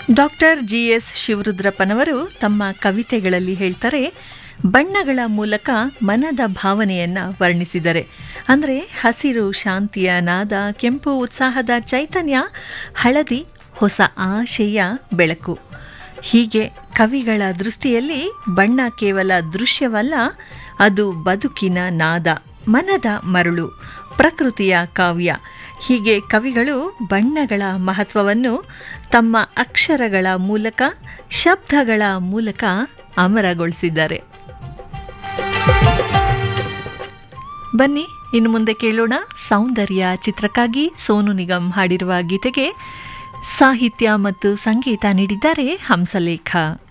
doctor G S ಶಿವರುದ್ರಪ್ಪನವರು ತಮ್ಮ ಕವಿತೆಗಳಲ್ಲಿ ಹೇಳ್ತಾರೆ ಬಣ್ಣಗಳ ಮೂಲಕ ಮನದ ಭಾವನೆಯನ್ನು ವರ್ಣಿಸಿದರೆ ಅಂದರೆ ಹಸಿರು ಶಾಂತಿಯ ನಾದ ಕೆಂಪು ಉತ್ಸಾಹದ ಚೈತನ್ಯ ಹಳದಿ ಹೊಸ ಆಶೆಯ ಬೆಳಕು ಹೀಗೆ ಕವಿಗಳ ದೃಷ್ಟಿಯಲ್ಲಿ ಬಣ್ಣ ಕೇವಲ ದೃಶ್ಯವಲ್ಲ ಅದು ಬದುಕಿನ ನಾದ ಮನದ ಮರಳು ಪ್ರಕೃತಿಯ ಕಾವ್ಯ ಹೀಗೆ ಕವಿಗಳು ಬಣ್ಣಗಳ ಮಹತ್ವವನ್ನು ತಮ್ಮ ಅಕ್ಷರಗಳ ಮೂಲಕ ಶಬ್ದಗಳ ಮೂಲಕ ಅಮರಗೊಳಿಸಿದ್ದಾರೆ ಬನ್ನಿ ಇನ್ನು ಮುಂದೆ ಕೇಳೋಣ ಸೌಂದರ್ಯ ಚಿತ್ರಕ್ಕಾಗಿ ಸೋನು ನಿಗಮ್ ಹಾಡಿರುವ ಗೀತೆಗೆ ಸಾಹಿತ್ಯ ಮತ್ತು ಸಂಗೀತ ನೀಡಿದ್ದಾರೆ ಹಂಸಲೇಖ